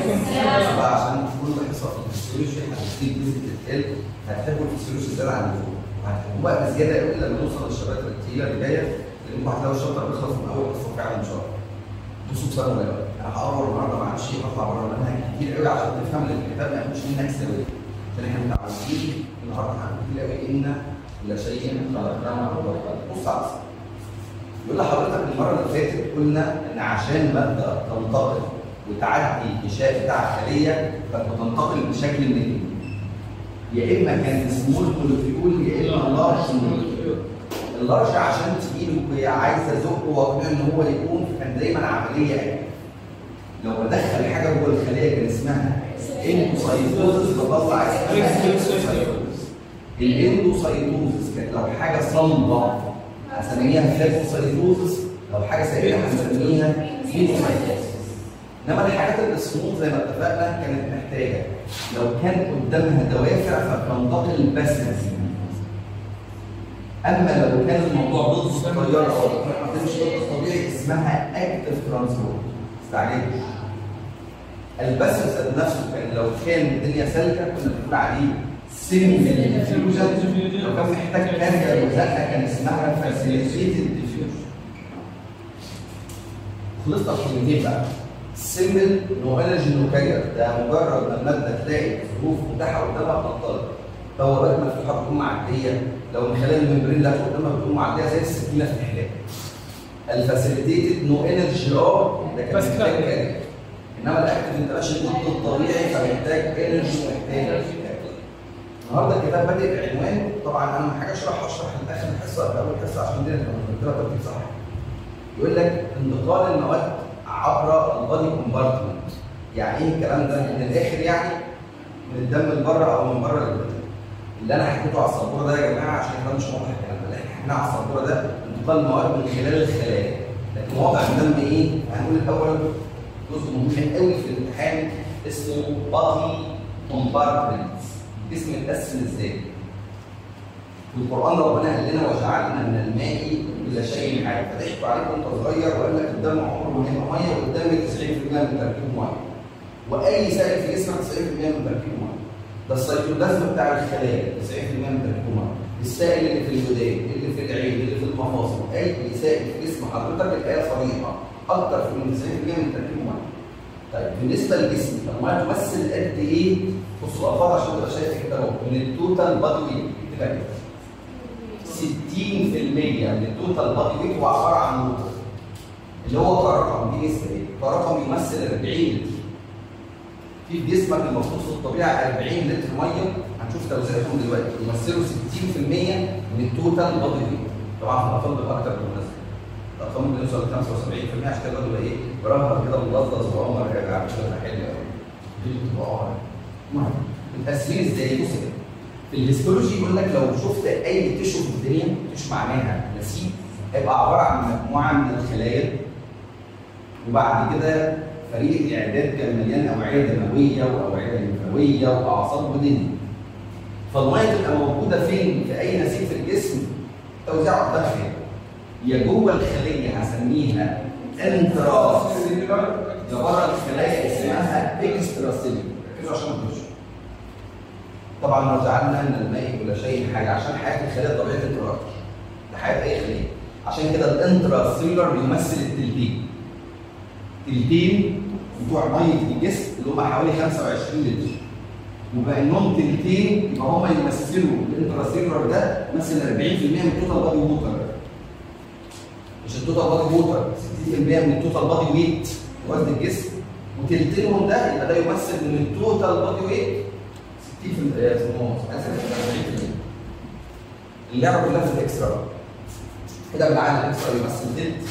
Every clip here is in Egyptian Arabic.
عشان كل حصه في الفسيولوجي هتبتدي جزء تتقال هتحبوا الفسيولوجي زياده عن اللزوم وهتحبوا بقى بزياده قوي لما نوصل للشباتر التقيله اللي جايه لانكم هتلاقوا الشابتر بيخلص من اول حصه فعلا ان شاء الله. بصوا بسبب ولا لا؟ انا هقرر النهارده معلش هطلع بره المنهج كتير قوي عشان تفهم ان الكتاب ما يكونش منك سوي. عشان احنا متعودين النهارده هنقول كتير قوي ان لا شيء خلقناه بص على الصف. يقول لحضرتك المره اللي فاتت قلنا ان عشان ماده تنتقل وتعدي الغشاء بتاع الخليه كانت بتنتقل بشكل من الاثنين. يا اما كانت سمول مولكيول يا اما لارج مولكيول. اللارج عشان تجيله وهي عايزه زقه واقنعه ان هو يكون كان دايما عمليه اكل. لو بدخل حاجه جوه الخليه كان اسمها اندوسايتوزس بطلع اسمها اندوسايتوزس. الاندوسايتوزس كانت لو حاجه صلبه هسميها فاجوسايتوزس لو حاجه سائله هسميها فينوسايتوزس. انما الحاجات السموث زي ما اتفقنا كانت محتاجه لو كان قدامها دوافع فبتنتقل بس اما لو كان الموضوع ضد التيار او ما تمشي ضد الطبيعي اسمها اكتف ترانسبورت استعجلش البث ذات نفسه كان لو كان الدنيا سالكه كنا بنقول عليه سيمي ديفيوجن لو كان محتاج كارجه وزقه كان اسمها فاسيليتيد ديفيوجن خلصنا الكلمتين بقى سيمبل نو انرجي نو كارير ده مجرد ما الماده تلاقي ظروف متاحه قدامها بتنطلق بوابات مفتوحه بتكون معديه لو من خلال الممبرين اللي قدامها بتكون معديه زي السكينه في الحلاق الفاسيليتيتد نو انرجي اه ده كان بس محتاج كده. كارير انما الاكتف انت ماشي ضد الطبيعي فمحتاج انرجي ومحتاج النهارده الكتاب بادئ بعنوان طبعا انا محتاج اشرح اشرح لاخر الحصه في اول حصه عشان دي تبقى مترتبه ترتيب صح يقول لك انتقال المواد عبر البادي كومبارتمنت يعني ايه الكلام ده من الاخر يعني من الدم لبره او من بره للبطن اللي انا حكيته على السبوره ده يا جماعه عشان كده مش واضح الكلام ده اللي احنا حكيناه على السبوره ده انتقال المواد من خلال الخلايا لكن وضع الدم ايه؟ هنقول الاول جزء مهم قوي في الامتحان اسمه بادي كومبارتمنت اسم متقسم ازاي؟ في القران ربنا قال لنا وجعلنا من الماء كل شيء حي فضحكوا عليك وانت صغير وقال لك الدم عمره ما هيبقى ميه والدم 90% من تركيبه ميه واي سائل في جسمك 90% من تركيبه ميه ده السيتوبلازم بتاع الخلايا 90% من تركيبه ميه السائل اللي في الودان اللي في العين اللي في المفاصل اي سائل في جسم حضرتك الايه صريحه اكتر من 90% من تركيبه ميه طيب بالنسبه للجسم الميه تمثل قد ايه؟ بصوا الافاضل عشان تبقى شايف كده اهو من التوتال بادي ويت كده كده 60% من التوتال بادي ويت هو عباره عن ووتر اللي هو كرقم دي نسبه ايه؟ كرقم يمثل 40 لتر في في جسمك المفروض في الطبيعه 40 لتر ميه هنشوف توزيعهم دلوقتي يمثلوا 60% من التوتال بادي ويت طبعا في الاطفال بيبقى اكتر بالمناسبه الاطفال ممكن يوصل ل 75% عشان كده بيبقى ايه؟ برغم كده ملظظ وعمر يا جماعه مش هتبقى حلوه قوي دي بتبقى عمر المهم متقسمين ازاي؟ بص كده في الهيستولوجي يقول لك لو شفت اي تشو في الدنيا تشو معناها نسيج هيبقى عباره عن مجموعه من الخلايا وبعد كده فريق الاعداد كان مليان اوعيه دمويه واوعيه لمفاويه واعصاب ودنيا فالميه تبقى موجوده فين في اي نسيج في الجسم توزيع قدامها فين يا جوه الخليه هسميها انترا سيلولار يا بره الخلايا اسمها اكسترا سيلولار كده عشان ما تخش طبعا وجعلنا من الماء كل شيء حاجه عشان حياه الخلايا طبيعه الانتراكت ده حياه اي خليه عشان كده الانترا سيلولار بيمثل التلتين تلتين بتوع ميه الجسم اللي هم حوالي 25 لتر وبقى انهم تلتين يبقى هم يمثلوا الانترا سيلولار ده يمثل 40% من التوتال بادي ووتر مش التوتال بادي ووتر 60% من التوتال بادي ويت وزن الجسم وتلتينهم ده يبقى ده يمثل من التوتال بادي ويت 60% اسمه اسف 40% اللعبه كلها في الاكسترا كده بالعقل الاكسترا يمثل تلت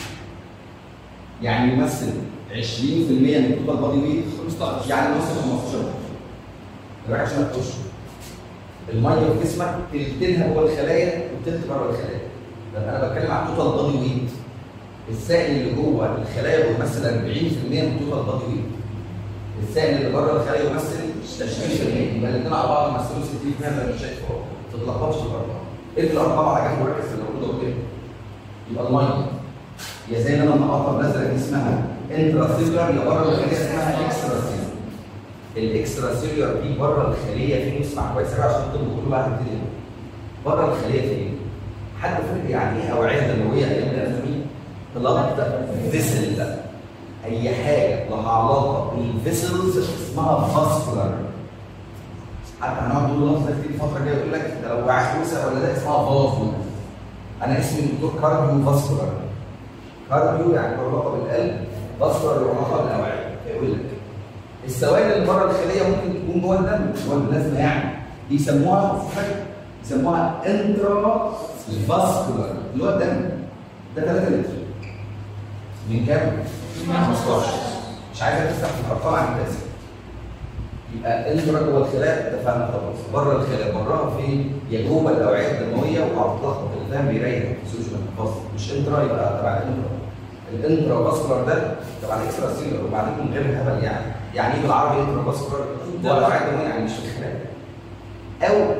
يعني يمثل 20% من التوتال بادي ويت 15 يعني يمثل 15 دلوقتي عشان تخش الميه في جسمك تلتينها جوه الخلايا وتلت بره الخلايا لما انا بتكلم عن التوتال بادي ويت السائل اللي جوه الخلايا بيمثل 40% من التوتال بادي ويت السائل اللي بره الخلايا يمثل 20% يبقى الاثنين على بعض يمثلوا 60% زي ما انت شايف اهو ما تتلخبطش في الارقام ايه الارقام على جنب وركز في اللي بقوله كده يبقى الميه يا زي ما انا النقطه الازرق دي اسمها انترا سيلولار يا بره الخليه اسمها اكسترا سيلولار الاكسترا سيلولار دي بره الخليه فين اسمع كويس قوي عشان الطب كله بقى هيبتدي بره الخليه فين؟ حد فاكر يعني ايه اوعيه دمويه ايام الاناتومي؟ بلاد فيسل اي حاجه لها علاقه بالفيسلز اسمها فاسكولار حتى هنقعد نقول اللفظ ده كتير الفتره الجايه يقول لك انت لو وعيت وسع ولا ده اسمها فازو انا اسمي الدكتور كارديو فاسكولار كارديو يعني له علاقه بالقلب فاسكولار له علاقه بالاوعيه فيقول لك السوائل اللي بره الخليه ممكن تكون جوه الدم جوه البلازما يعني دي يسموها يسموها انترا فاسكولار اللي هو الدم ده 3 لتر من كام؟ 15 مش عايزك تفتح في الارقام عن التاسع يبقى انترا جوه الخلايا اتفقنا خلاص بره الخلايا براها فين؟ يا جوه الاوعيه الدمويه وهتلخبط اللي فاهم بيريح الفسيولوجي الفصل مش انترا يبقى تبع الانترا الانترا فاسكولار ده تبع الاكسترا سيلولر وبعدين من غير هبل يعني يعني ايه بالعربي انترا فاسكولار؟ جوه الاوعيه الدمويه يعني مش في الخلايا او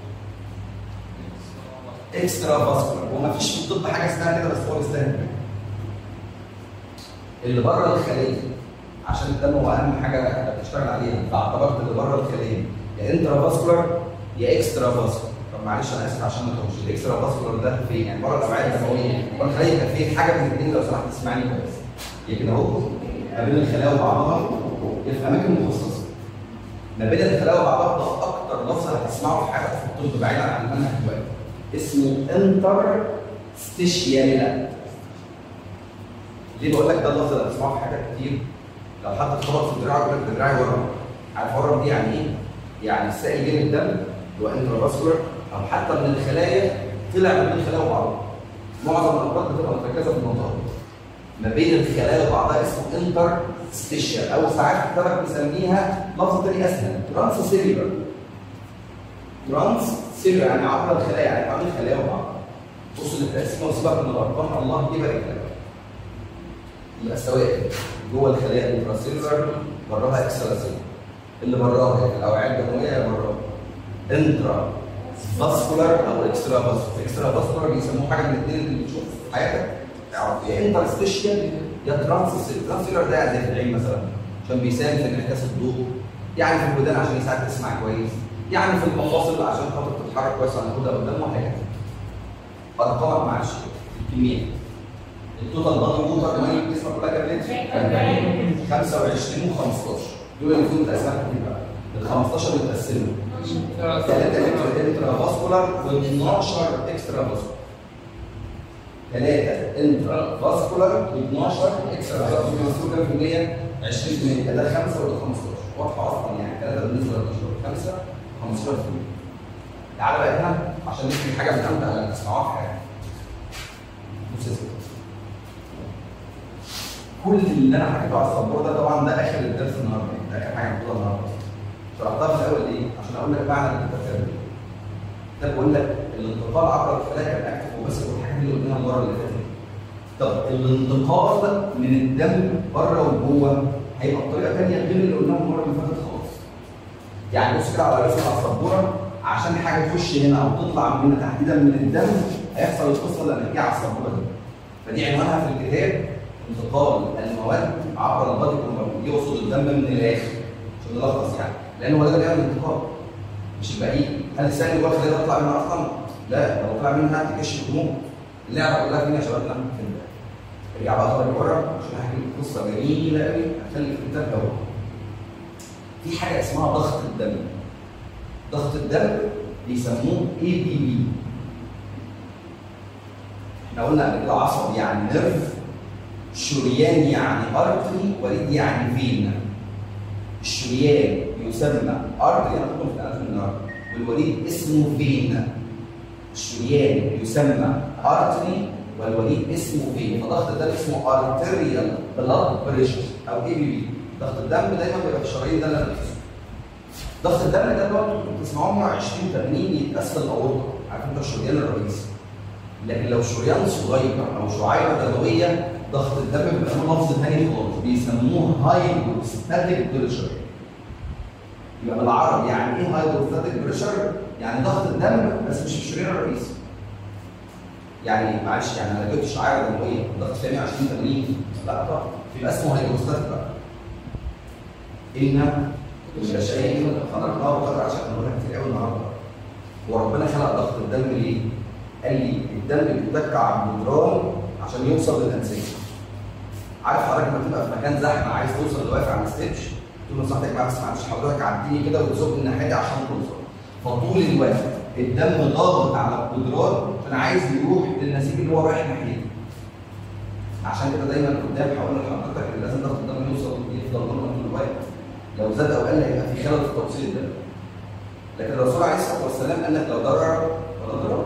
اكسترا فاسكولار ومفيش في الطب حاجه اسمها كده بس هو بيستاهل اللي بره الخليه عشان الدم هو اهم حاجه احنا بنشتغل عليها فاعتبرت اللي بره الخليه يا انترا فاسكولار يا اكسترا فاسكولار طب معلش انا اسف عشان ما تهمش الاكسترا فاسكولار ده فين؟ يعني بره الاوعيه الدمويه بره الخليه كان فين حاجه من الاثنين لو سمحت تسمعني كويس يا كده اهو ما بين الخلايا وبعضها يا في اماكن مخصصه ما بين الخلايا وبعضها ده اكتر لفظ هتسمعه في حاجه في الطب بعيدا عن المنهج دلوقتي اسمه انتر ستيشيالا ليه بقول لك ده اللفظ اللي هتسمعه في حاجات كتير لو حد اتخبط في دراعه يقول لك ده دراعي ورم عارف ورم دي يعني ايه؟ يعني السائل جه من الدم اللي هو انترا فاسكولار او حتى من الخلايا طلع ما بين الخلايا وبعضها معظم الامراض بتبقى مركزه في المنطقه دي ما بين الخلايا وبعضها اسمه انتر ستيشيال او ساعات كتابك بيسميها لفظ تاني اسهل ترانس سيلولار ترانس سيلولار يعني عبر الخلايا يعني عبر الخلايا وبعضها بص للتقسيمه وسيبك من الارقام الله يبارك لك يبقى السوائل جوه الخلايا الانتراسيلولار براها اكسترا سيلولار اللي براها هي الاوعيه الدمويه يا براها انترا فاسكولار او اكسترا فاسكولار اكسترا فاسكولار بيسموه حاجه من الاثنين اللي بتشوف في حياتك يا انترستيشيال يا ترانسيلولار ترانسيلولار ده زي في العين مثلا عشان بيساهم في انعكاس الضوء يعني في الودان عشان يساعدك تسمع كويس يعني في المفاصل عشان خاطر تتحرك كويس هناخدها قدام وحاجات ارقامك معلش الكميه التوتال بادي ووتر ميه الجسم كلها كام لتر؟ 25 و15 دول اللي فيهم تقسيمات كتير بقى ال 15 متقسمين 3 لتر انترا فاسكولار و12 اكسترا فاسكولار 3 انترا فاسكولار و12 اكسترا فاسكولار بيمثلوا كام في المية؟ 20% ده 5 وده 15 واضحه اصلا يعني 3 بالنسبه ل 12 5 15% تعالى بقى هنا عشان نحكي حاجه من امتع اللي تسمعوها في حياتك بص يا سيدي كل اللي انا حكيته على السبوره ده طبعا ده اخر الدرس النهارده ده اخر حاجه المفروض النهارده شرحتها في الاول ليه؟ عشان اقول لك معنى اللي انت بتعمله ده بقول لك الانتقال عبر الخلايا كان اكتف وبس والحاجات اللي قلناها المره اللي فاتت طب الانتقال من الدم بره وجوه هيبقى بطريقه ثانيه غير اللي قلناها المره اللي فاتت خالص يعني بص كده على رسمه على السبوره عشان حاجه تخش هنا او تطلع من هنا تحديدا من الدم هيحصل القصه اللي هنحكيها على السبوره دي فدي عنوانها في الكتاب انتقال المواد عبر البادي كومباوند يقصد الدم من الاخر عشان نلخص يعني لان هو ده بيعمل انتقال مش الباقيين هل السائل جوه الخليه تطلع منها اصلا؟ لا لو طلع منها تكشف الدموع اللعبه كلها فين يا شباب؟ في الدم ارجع بقى طالع بره عشان احكي لك قصه جميله قوي هتخلي في الكتاب ده في حاجه اسمها ضغط الدم ضغط الدم بيسموه اي بي بي احنا قلنا قبل كده عصب يعني نيرف شريان يعني ارتري وريد يعني فين الشريان يسمى ارتري انا كنت في الاناتومي النهارده والوريد اسمه فين الشريان يسمى ارتري والوريد اسمه فين فضغط الدم اسمه ارتريال بلاد بريشر او اي بي بي ضغط الدم دايما بيبقى في الشرايين ده اللي انا بحسه ضغط الدم ده اللي انتوا بتسمعوه مع 20 80 يتقاس الاورطه عارف انت الشريان الرئيسي لكن لو شريان صغير او شعيره دمويه ضغط الدم بيبقى له لفظ ثاني خالص بيسموه هايدروستاتيك بريشر يبقى بالعربي يعني ايه هايدروستاتيك بريشر؟ يعني ضغط الدم بس مش في الشريان الرئيسي يعني معلش يعني انا جبت شعيره دمويه ضغط فيها 120 80 لا طبعا يبقى اسمه هيدروستاتيك بقى ان كل شيء خلقناه بقدر عشان نقولها كتير قوي النهارده هو ربنا خلق ضغط الدم ليه؟ قال لي الدم بيتك على الجدران عشان يوصل للانسجه عارف حضرتك لما تبقى في مكان زحمه عايز توصل اللي واقف على الستيبش تقول له صاحبك بقى بس معلش حضرتك عديني كده وتزق الناحيه دي عشان توصل فطول الوقت الدم ضاغط على الجدران عشان عايز يروح للنسيج اللي هو رايح ناحيته عشان كده دايما قدام هقول لحضرتك ان لازم ضغط الدم يوصل يفضل نورمال طول الوقت لو زاد او قل هيبقى في خلل في توصيل الدم لكن الرسول عليه الصلاه والسلام قال لك لا ضرر ولا ضرر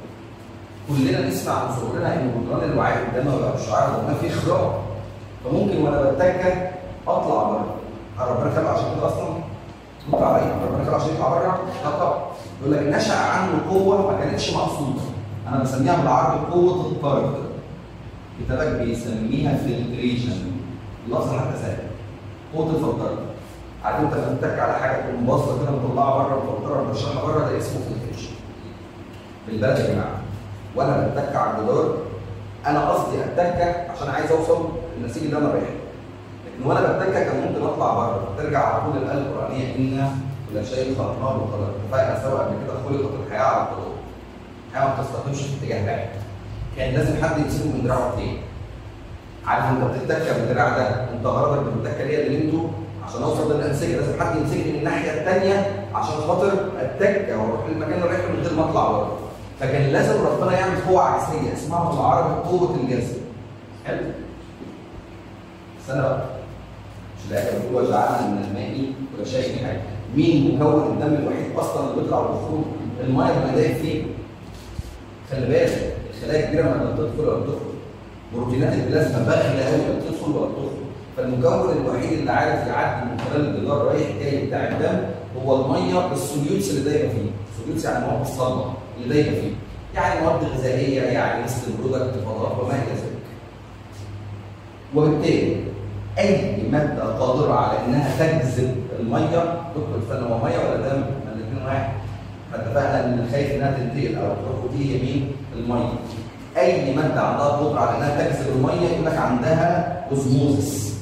كلنا نسمع عن صغرنا ان جدران الوعاء الدموي او الشعير ده ما فيه خراج فممكن وانا بتكه اطلع بره ربنا خلق عشان كده اصلا يطلع عليا ربنا خلق عشان يطلع بره لا طبعا يقول لك نشا عنه قوه ما كانتش مقصوده انا بسميها بالعربي قوه الطرد كتابك بيسميها فلتريشن اللفظ حتى سهل قوه الفلتره عارف انت لما بتتك على حاجه تقوم باصه كده مطلعها بره مفلتره مرشحها بره ده اسمه فلتريشن بالبلد يا جماعه وانا بتك على الجدار انا قصدي اتكه عشان عايز اوصل للنسيج اللي انا رايحه لكن وانا بتكه كان ممكن اطلع بره ترجع على طول الايه القرانيه ان كل شيء خلقناه بقدر اتفقنا سوا قبل كده خلقت الحياه على القدر الحياه ما بتستقيمش في اتجاه واحد كان لازم حد يمسكه من دراعه التاني عارف انت بتتكه بالدراع ده انت غرضك بالتكه ليا اللي انتوا عشان اوصل للانسجه لازم حد يمسكني من الناحيه الثانيه عشان خاطر اتكه واروح للمكان اللي رايحه من غير ما اطلع بره فكان لازم ربنا يعمل قوه عكسيه اسمها بالعربي قوه الجذب حلو استنى بقى مش الايه بتقول وجعلنا من الماء كل شيء حي مين مكون الدم الوحيد اصلا اللي بيطلع ويخرج الميه اللي دايب فيه خلي بالك الخلايا الكبيره ما بتدخل ولا بتخرج بروتينات البلازما باخله قوي لا بتدخل ولا بتخرج فالمكون الوحيد اللي عارف يعدي من خلال الجدار رايح جاي بتاع الدم هو الميه السوليوتس اللي دايبه فيه السوليوتس يعني المواد الصلبه اللي دايبه فيه يعني مواد غذائيه يعني مثل البرودكت فضلات وما الى ذلك وبالتالي اي ماده قادره على انها تجذب الميه دكتور استنى هو ميه ولا دم؟ ما الاثنين واحد فاتفقنا ان اللي خايف انها تنتقل او تروح وتيجي يمين الميه اي ماده عندها قدره على انها تجذب الميه يقول لك عندها اوزموزس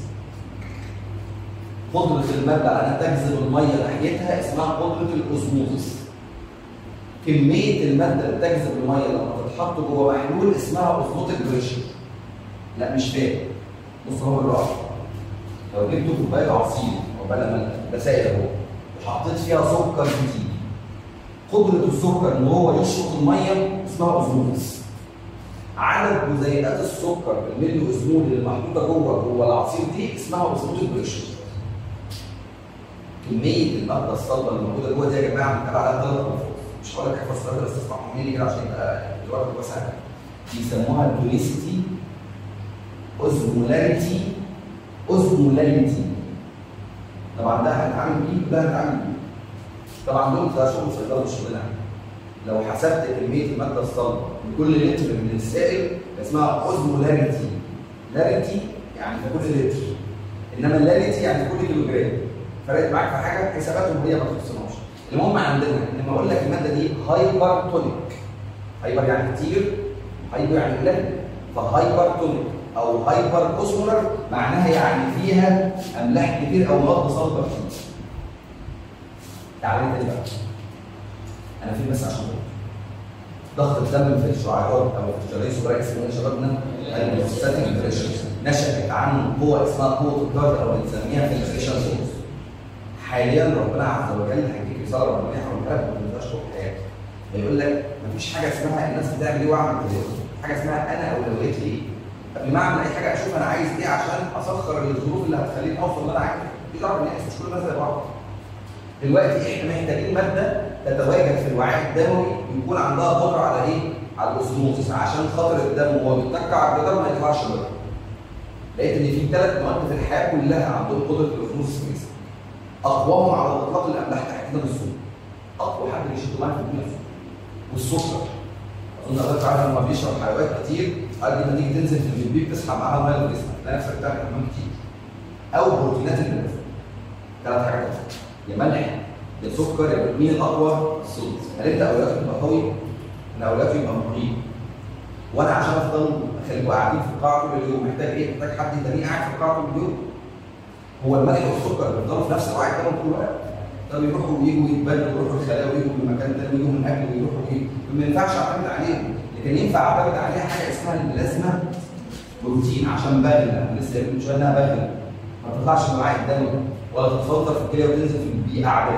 قدره الماده على انها تجذب الميه ناحيتها اسمها قدره الاوزموزس كميه الماده اللي بتجذب الميه لما تتحط جوه محلول اسمها اوزموتيك بريشر لا مش فاهم بص هو بالراحه لو جبت كوبايه عصير عقبال ما بسائل اهو وحطيت فيها سكر كتير قدره السكر ان هو يشفط الميه اسمها اوزموزس عدد جزيئات السكر الملي اسمول اللي محطوطه جوه جوه العصير دي اسمها اوزموتيك بريشر كميه الماده الصلبه اللي موجوده جوه دي يا جماعه بنتكلم عليها ثلاث الفاظ مش هقول لك احفظ ثلاثه بس اسمعوا مني كده عشان يبقى الوقت يبقى سهل بيسموها تونيسيتي اوزمولاريتي اوزمولاريتي طبعا ده هنتعامل بيه وده هنتعامل بيه طبعا دول ده شغل صيدله مش شغلنا لو حسبت كميه الماده الصلبه لكل لتر من السائل اسمها اوزمولاريتي لاريتي يعني في كل لتر انما اللاريتي يعني في كل كيلو جرام فرقت معاك في حاجه حساباتهم هي ما تخصناش المهم عندنا لما اقول لك الماده دي هايبر تونيك هايبر يعني كتير هايبر يعني قليل فهايبر تونيك او هايبر اوسمولر معناها يعني فيها املاح كتير او مواد صلبه كتير تعالى تاني بقى انا فين بس عشان ضغط الدم في الشعيرات او في الجريس وبراء اسمه يا شبابنا الستاتيك بريشر نشأت عنه قوه اسمها قوه الضغط او بنسميها فلتريشن فورس حاليا ربنا عز وجل هيديك رساله ربنا يحرمها لك ما تنساش طول حياتك بيقول لك مفيش حاجه اسمها الناس بتعمل ايه واعمل كده حاجه اسمها انا اولويتي ايه قبل ما اعمل اي حاجه اشوف انا عايز ايه عشان اسخر الظروف اللي هتخليني اوصل اللي انا عايزه دي ضرب الناس مش كل الناس زي بعض دلوقتي احنا محتاجين ماده تتواجد في الوعاء الدموي يكون عندها قدره على ايه؟ على الاوزموزس عشان خاطر الدم وهو بيتك على الجدار ما يطلعش بره. لقيت ان في ثلاث مواد في الحياه كلها عندهم قدره الاوزموزس كويسه. اقواهم على الاطلاق الاملاح تحديدا السكر. اقوى حد بيشد معاك في الدنيا والسكر. اظن حضرتك عارف لما بيشرب حلويات كتير قد ما تيجي تنزل في البيبي بتسحب معاها الميه في جسمك تلاقي نفسك بتعمل حمام كتير. او بروتينات البلازما. ثلاث حاجات يا ملح يا سكر يا مين الاقوى؟ الصوت هل انت اولوياتك تبقى قوي؟ انا اولوياتي يبقى مقيم وانا عشان افضل اخليكم قاعدين في القاعه طول اليوم محتاج ايه؟ محتاج حد تاني قاعد في القاعه طول اليوم هو الملح والسكر بيفضلوا في نفس الوعي الدم طول الوقت طب يروحوا ويجوا يتبادلوا ويروحوا الخلايا ويجوا من مكان تاني ويجوا من اكل ويروحوا ويجوا ما ينفعش اعتمد عليهم لكن ينفع اعتمد عليها حاجه اسمها البلازما بروتين عشان بغل انا لسه قايل من شويه انها بغل ما تطلعش من وعي الدم ولا تتفلتر في الكليه وتنزل في البيئه اعداد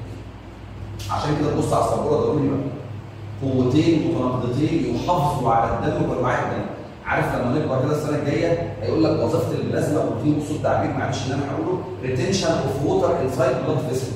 عشان كده تبص على السبوره ضروري بقى قوتين متناقضتين يحافظوا على الدم والوعي الدم عارف لما نكبر كده السنه الجايه هيقول لك وظيفه البلازما بروتين بصوا التعبير معلش ان انا هقوله ريتنشن اوف ووتر انسايد بلاد فيسل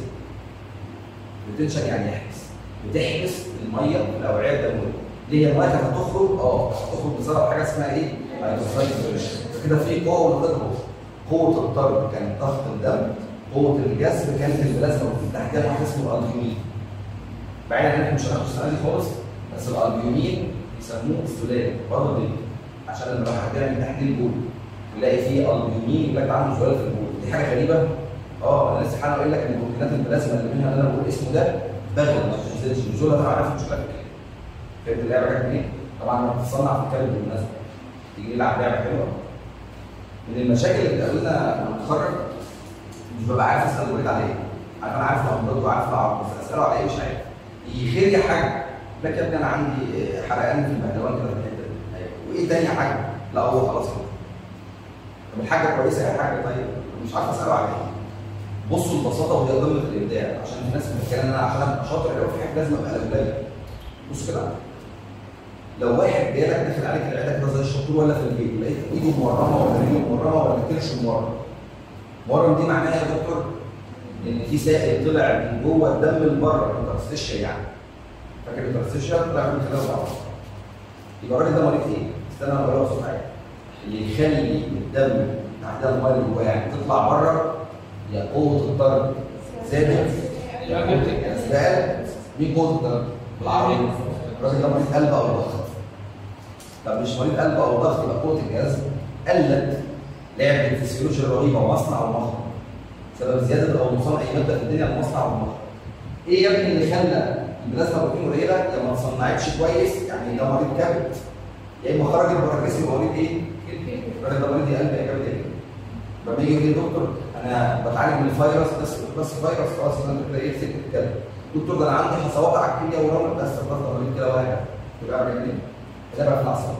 ريتنشن يعني يحبس بتحبس الميه في الاوعيه الدمويه ليه الميه كانت هتخرج اه هتخرج بسبب حاجه اسمها ايه؟ هيدروسايد فكده في قوه وتضرب قوه الضرب كانت ضغط الدم قوه الجذب كانت البلازما بروتين تحتها واحد اسمه الالبيومين بعيدا عن احنا مش هناخد السنه دي خالص بس الالبيومين يسموه السلالي برضه ليه؟ عشان لما الواحد بيعمل تحليل بول يلاقي فيه البيومين يبقى عنده سؤال في البول دي حاجه غريبه اه انا لسه حالا قايل لك ان بروتينات البلازما اللي منها اللي انا بقول اسمه ده بغل ما بتنزلش نزولها طبعا عارف مش فاكر فهمت اللعبه جت منين؟ طبعا لما بتتصنع في الكلب بالمناسبه تيجي نلعب لعبه حلوه من المشاكل اللي بتقابلنا لما نتخرج مش ببقى عارف اسال الولاد على ايه عارف انا عارف الامراض وعارف العرض بس اساله على ايه مش عارف يخير يا حاج لك يا ابني انا عندي حرقان في البهلوان كده في الحته دي وايه تاني حاجه؟ لا هو خلاص كده طب الحاجه كويسه يا حاج طيب مش عارف اساله على ايه بصوا البساطه وهي قمه الابداع عشان في ناس بتتكلم ان انا عشان ابقى شاطر لو في حاجه لازم ابقى قلبي بص كده لو واحد جالك داخل عليك العياده كده زي الشطور ولا في البيت لقيت ايده مورمه ولا رجله مورمه ولا كرش مورم مورم دي معناها يا دكتور ان في سائل طلع من جوه الدم لبره انترستيشيا يعني فاكر الانترستيشيا طلع من خلال بعض يبقى الراجل ده مريض ايه؟ استنى انا بقولها بصوت عالي اللي يخلي الدم تحتها الميه اللي جواه يعني تطلع بره يا قوه الضرب زادت يا قوه الجذب مين قوه الضرب؟ بالعربي الراجل ده مريض قلب او ضغط طب مش مريض قلب او ضغط يبقى قوه الجذب قلت لعبه الفسيولوجيا الرهيبه ومصنع ومخرج سبب زياده او نقصان اي ماده في الدنيا المصنع والمخرج ايه يا ابني اللي خلى البلازما بروتين قليله يا ما اتصنعتش كويس يعني ده مريض كبد يا اما خرجت بره الجسم يبقى مريض ايه؟ الراجل ده مريض يا قلب يا كبد يا كده لما يجي يقول لي دكتور انا بتعالج من الفيروس بس بس فيروس خلاص انا كده ايه سكت الكلب دكتور ده انا عندي حصوات على الكليه ورمل بس خلاص ده مريض كده ولا يبقى عامل ايه؟ ده بقى في العصب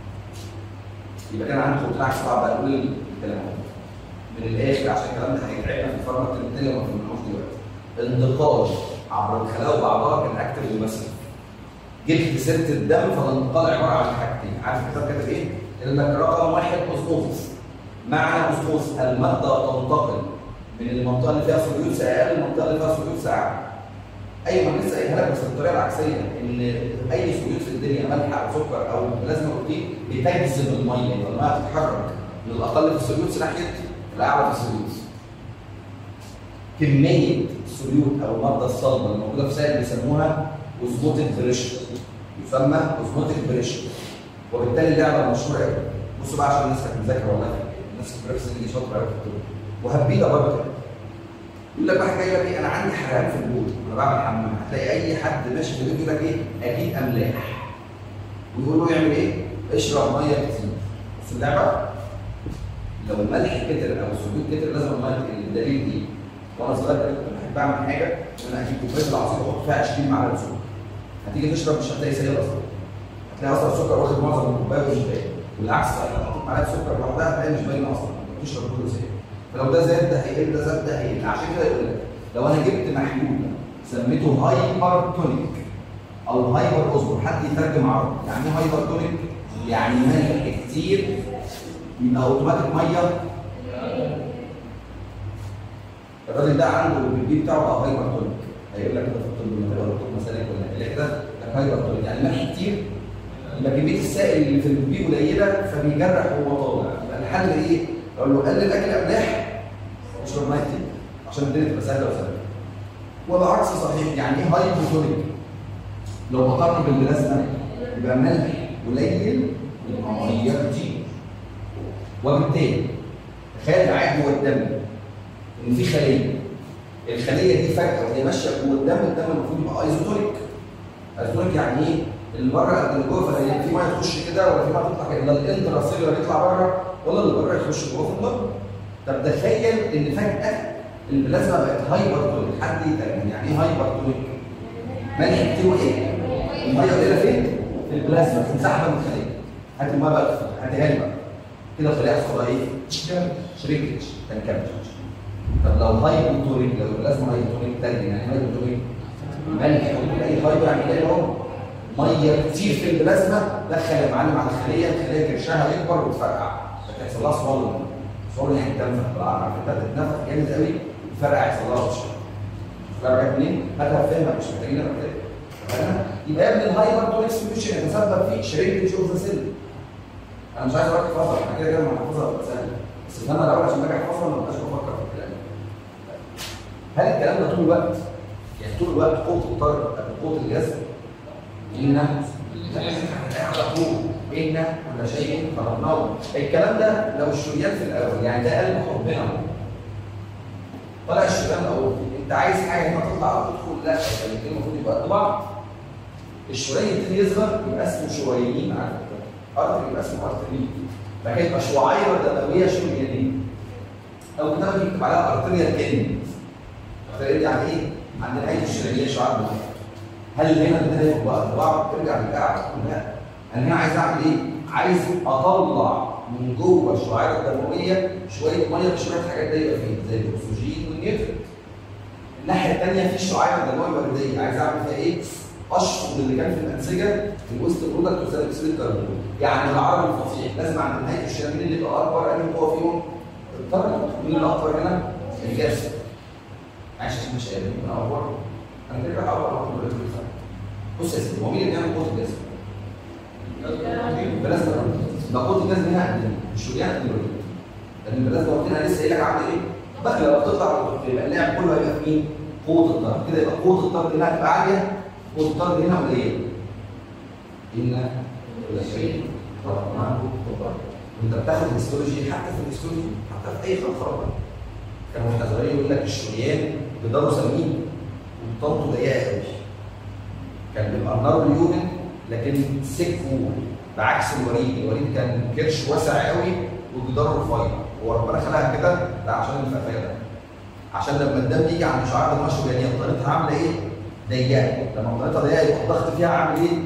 يبقى كان عندي خطوط عكس بعض بقى نقول الكلام من الاخر عشان الكلام ده هيتعبنا في الفارما التانية وما فهمناهوش دلوقتي انتقال عبر الخلايا وبعضها كان اكتف ومسك جبت سيره الدم فالانتقال عباره عن حاجتين عارف الكتاب كاتب ايه؟ يقول لك رقم واحد اوسموسس معنى اوسموس الماده تنتقل من المنطقه اللي فيها سوليوس اقل للمنطقه اللي فيها سوليوس اعلى ايوه انا لسه قايلها لك بس بالطريقه العكسيه ان اي سوليوت في الدنيا ملح او سكر او بلازما بروتين بتجذب الميه يبقى الميه بتتحرك من الاقل في السوليوت ناحيه الاعلى في السوليوت كميه السوليوت او الماده الصلبه الموجوده في سائل بيسموها اوزموتيك بريشر يسمى اوزموتيك بريشر وبالتالي اللعبه مشهوره قوي بصوا بقى عشان الناس كانت مذاكره والله الناس في البريكس دي شاطره قوي في الطب وهبيده برضه كده يقول لك واحد جاي لك ايه انا عندي حرقان في البول وانا بعمل حمام هتلاقي اي حد ماشي في البيت يقول لك ايه اكيد املاح ويقول له يعمل ايه؟ اشرب ميه كتير بس اللعبه لو الملح كتر او السكوت كتر لازم الميه تقل الدليل دي وانا صغير كنت بحب اعمل حاجه ان انا اجيب كوبايه العصير واحط فيها 20 معلقه سكر هتيجي تشرب مش هتلاقي سيل اصلا هتلاقي اصلا السكر واخد معظم الكوبايه ومش باين والعكس لو حطيت معلقه سكر لوحدها هتلاقي مش باينه اصلا تشرب كله سيل فلو ده زاد ده هيقل ده زاد ده هيقل عشان كده يقول لك لو انا جبت محلول سميته هايبر تونيك او هايبر اوزمور حد يترجم عربي يعني ايه هايبر تونيك؟ يعني ملح كتير يبقى اوتوماتيك ميه الراجل ده عنده البي بتاعه بقى هايبر تونيك هيقول لك كده في الطب ولا الطب مسالك ولا كده كده ده هايبر تونيك يعني ملح كتير يبقى كميه السائل اللي في البي قليله فبيجرح وهو طالع يبقى الحل ايه؟ اقول له قلل اكل املاح اشرب ميه كتير عشان الدنيا تبقى سهله وسهله والعكس صحيح يعني ايه هايبوتونيك لو بقارن بالبلازما يبقى ملح قليل يبقى ميه كتير وبالتالي تخيل قاعد جوه الدم ان في خليه الخليه دي فجاه وهي ماشيه جوه الدم الدم المفروض يبقى ايزوتونيك ايزوتونيك يعني ايه؟ اللي بره قد اللي جوه فهي في ميه تخش كده ولا في ميه تطلع كده لا الانترا سيلولر يطلع بره ولا اللي بره يخش جوه في الدم طب تخيل ان فجاه البلازما بقت هايبر تونيك حد يتكلم يعني ايه هايبر تونيك؟ ملح كتير وايه؟ الميه قليله فين؟ في البلازما بتنسحب من الخليه هات الميه بقى هاتها لي بقى كده الخليه هتحصل لها ايه؟ شريكج تنكمش طب لو هايبوتونيك لو البلازما هايبوتونيك تاني يعني هايبوتونيك ملح اي هايبر يعني ايه اهو ميه كتير في البلازما دخل يا معلم على الخليه الخليه كرشها يكبر وتفرقع فتحصل لها صوالم صوالم يعني تنفخ بالعرض عارف انت تتنفخ جامد قوي وتفرقع يحصل لها رشح فرقعت منين؟ هاتها فهمها مش محتاجين انا كده تمام؟ يبقى يا ابني الهايبر تونيك سوليوشن يتسبب في شريكة اوف ذا سيل انا مش عايز اقول لك احفظها احنا كده كده ما هنحفظها بس سهل بس ان انا لو عشان باجي احفظها ما ببقاش بفكر في الكلام هل الكلام ده طول الوقت؟ يعني طول الوقت قوه الطرد قوه الجذب إن على طول إن كل شيء خلقناه الكلام ده لو الشريان في الأول يعني ده قلب ربنا طلع الشريان الأول أنت عايز حاجة هنا تطلع تدخل لا الاثنين المفروض يبقى قد بعض الشريان يبتدي يصغر يبقى اسمه شريانين على فكرة أرتر يبقى اسمه أرترين فكده يبقى شعيرة دموية شريانين أو كتابة يكتب عليها أرتريال كين أرتريال يعني إيه؟ عند نهاية الشريانية شعار مهم هل هنا ابتدى يبقى بعض ترجع للقاعده لا انا هنا عايز اعمل ايه؟ عايز اطلع من جوه الشعيره الدمويه شويه ميه شويه حاجات ضيقه فيه زي الاكسجين والنيوترين. الناحيه الثانيه في الشعيره الدمويه الورديه عايز اعمل فيها ايه؟ اشفط اللي كان في الانسجه الوسط برودكت وثاني اكسيد الكربون. يعني بالعربي الفصيح لازم عند نهايه الشريان مين اللي يبقى اكبر انهي قوه فيهم؟ الطرد مين اللي اكبر هنا؟ الجسم. معلش عشان مش قادر ممكن اقور انا كده هحاول اقور بص يا سيدي هو مين اللي بيعمل قوه الجسم؟ البلازما ده قوه الجسم هنا قد ايه؟ الشريان قد ايه؟ لان البلازما قلت لنا لسه قايل لك عامل ايه؟ بقى لو بتطلع يبقى اللاعب كله هيبقى في مين؟ قوه الطرد كده يبقى قوه الطرد هنا هتبقى عاليه قوه الطرد هنا قليله ان كل شيء رحمناه وانت بتاخد هيستولوجي حتى في الهيستولوجي حتى في اي خلق كانوا واحنا صغيرين يقول لك الشريان جداره سمين وطنطه ضيقه قوي كان بيبقى النار اليومن لكن سك بعكس الوريد الوريد كان كرش واسع قوي وجداره رفيع هو ربنا خلقها كده لا عشان الففايه ده عشان لما الدم يجي عند شعار دماغ الشريانيه طريقتها عامله ايه؟ ضيقه لما طريقتها ضيقه يبقى الضغط فيها عامل ايه؟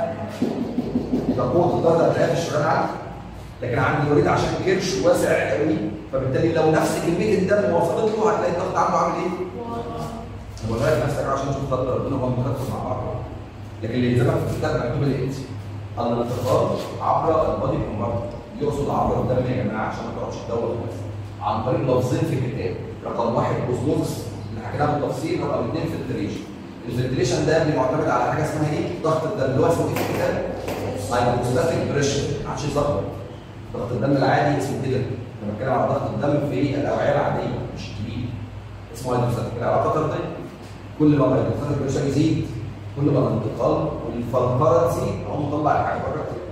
يبقى قوه الضغط هتلاقيها في الشريان عاليه لكن عند الوريد عشان كرش واسع قوي فبالتالي لو نفس كميه الدم وصلت له هتلاقي الضغط عنده عامل ايه؟ هو غير نفسك عشان تشوف خط ربنا وهو مركز مع بعض لكن اللي يلزمك في الكتاب مكتوب الانت الانتقال عبر البادي كومبارتمنت يقصد عبر الدم يا جماعه عشان ما تقعدش تدور بس عن طريق لفظين في الكتاب رقم واحد اوزموزس اللي حكيناها بالتفصيل رقم اثنين فلتريشن الفلتريشن ده معتمد على حاجه اسمها ايه؟ ضغط الدم اللي هو اسمه ايه في الكتاب؟ هايبوستاتيك بريشر ما عادش ضغط ضغط الدم العادي اسمه كده انا بتكلم على ضغط الدم في الاوعيه العاديه مش الكبير اسمه هايبوستاتيك العلاقات دي كل ما الهايبوستاتيك بريشر يزيد كل ما الانتقال والفلتره تزيد هو مطلع الحاجه بره كتير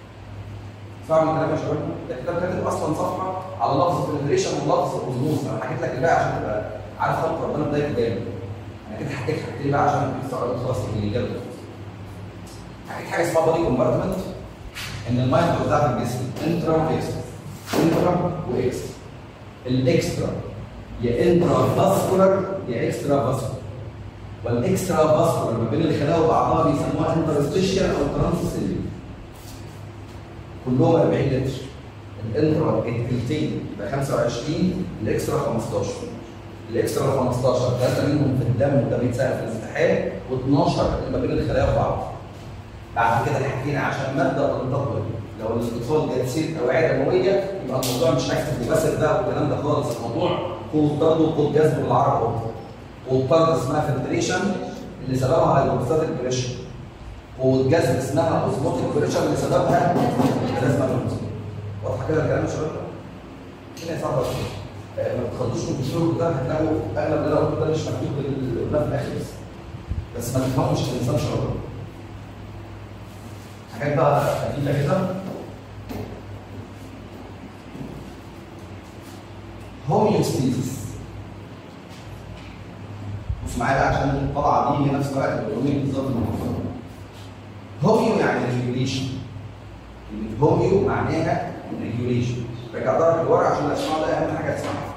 فاهم الكلام يا شباب؟ الكتاب كاتب اصلا صفحه على لفظ فلتريشن ولفظ اوزموز انا حكيت لك الباقي عشان تبقى عارف خلق ربنا بدايه جامد انا كده حكيت حاجتين بقى عشان تستوعب خلاص الكلينيكال حكيت حاجه اسمها بودي كومبارتمنت ان المايند بتاعت الجسم انترا واكسترا انترا واكسترا الاكسترا يا انترا فاسكولار يا اكسترا فاسكولار والاكسترا فاسكولار ما بين الخلايا وبعضها بيسموها انترستيشيال او ترانسسيلير كلهم 40 لتر الانترا التلتين يبقى 25 الاكسترا 15 الاكسترا 15 ثلاثه منهم في الدم وده بيتسال في الامتحان و12 ما بين الخلايا وبعض بعد كده حكينا عشان مبدا الانتقال لو الاتصال ده يصير اوعيه دمويه يبقى الموضوع مش اكتف وباسف ده والكلام ده خالص الموضوع قوه طرد وقوه جذب بالعربي قوه طرد اسمها فلتريشن اللي سببها هيدروستاتيك بريشر قوه جذب اسمها اوزموتيك بريشر اللي سببها بلازما فلوزين واضحه كده الكلام يا شباب؟ هنا صعبه شويه ما تخلوش من الشغل ده هتلاقوا اغلب اللي انا قلته ده مش مكتوب ده في الاخر بس بس ما تفهمش الانسان شرط حاجات بقى خفيفه كده هوميوستيزيس بص معايا بقى عشان الطبعه دي هي نفس الوقت الهوميو بالظبط المفروض هوميو يعني ريجوليشن هوميو معناها ريجوليشن رجع ضرب لورا عشان الاسماء ده اهم حاجه تسمعها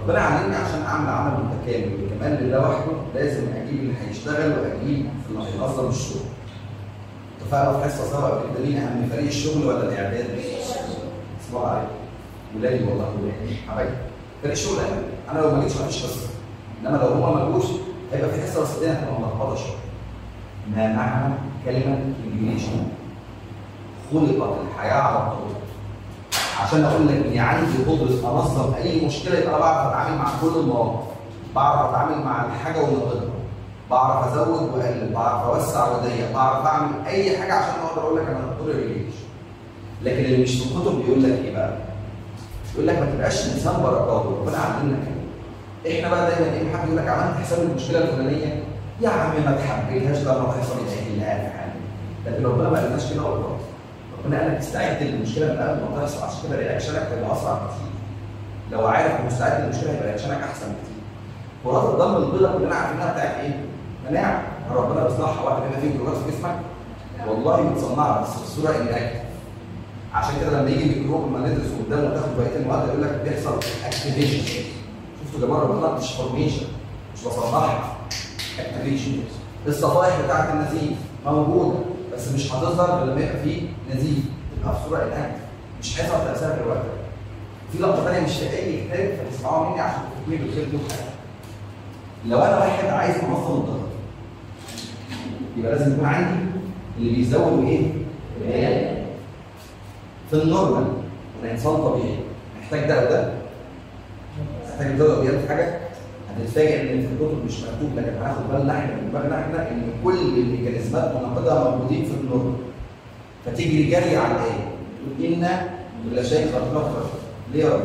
ربنا علمني عشان اعمل عمل متكامل وكمان لله وحده لازم اجيب اللي هيشتغل واجيب اللي هينظم الشغل. اتفقنا في حصه سوا قبل كده مين اهم فريق الشغل ولا الاعداد؟ اسمعوا عليا. ولادي والله ولادي حبايبي. فريق الشغل اهم. انا لو ما جيتش مفيش قصه. انما لو هما ما جوش هيبقى في حصه بس الدنيا هتبقى ملخبطه شويه. ما معنى كلمه انجليزي؟ خلقت الحياه على الطريق. عشان اقول لك اني عندي قدره انظم اي مشكله يبقى انا بعرف اتعامل مع كل المواقف بعرف اتعامل مع الحاجه ونقدها بعرف ازود واقلل بعرف اوسع واضيق بعرف اعمل اي حاجه عشان اقدر اقول لك انا دكتور ريليش لكن اللي مش في الكتب بيقول لك ايه بقى؟ يقول لك ما تبقاش انسان بركات ربنا علمنا كده احنا بقى دايما ايه حد يقول لك عملت حساب المشكله الفلانيه يا عم ما تحبيتهاش ده ما تحصل يتحلها في حاجه لكن ربنا ما قالناش كده والله ربنا قال لك استعد للمشكله من قبل ما تحصل عشان كده رياكشنك هيبقى اسرع كتير. لو عارف ومستعد للمشكله هيبقى رياكشنك احسن كتير. خلاص الضم البيضاء كلنا عارفينها بتاعت ايه؟ مناعه ربنا بيصلحها وقت ما في جلوكوز في جسمك والله متصنعه بس الصوره اناكتف عشان كده لما يجي ميكروب ما ندرس قدامه وتاخد بقيه المواد يقول لك بيحصل اكتيفيشن شفتوا يا جماعه ربنا مش فورميشن مش بصنعها اكتيفيشن الصفائح بتاعت النزيف موجوده بس مش هتظهر غير لما يبقى فيه نزيف تبقى في صوره اناكتف مش هيظهر تاثيرها في الوقت في لقطه ثانيه مش في اي كتاب فتسمعوها مني عشان تفكروني بالخير دول حاجه لو انا واحد عايز انظم الضغط يبقى لازم يكون عندي اللي بيزود ايه؟ العيال في النورمال انا انسان طبيعي محتاج ده وده محتاج يزود ابيات في حاجه هتتفاجئ ان في الكتب مش مكتوب لكن هناخد بالنا احنا من دماغنا احنا ان كل الميكانيزمات مناقضها موجودين في النورمال فتجري جري على الايه؟ تقول ان ولا شيء خلقنا ليه يا رب؟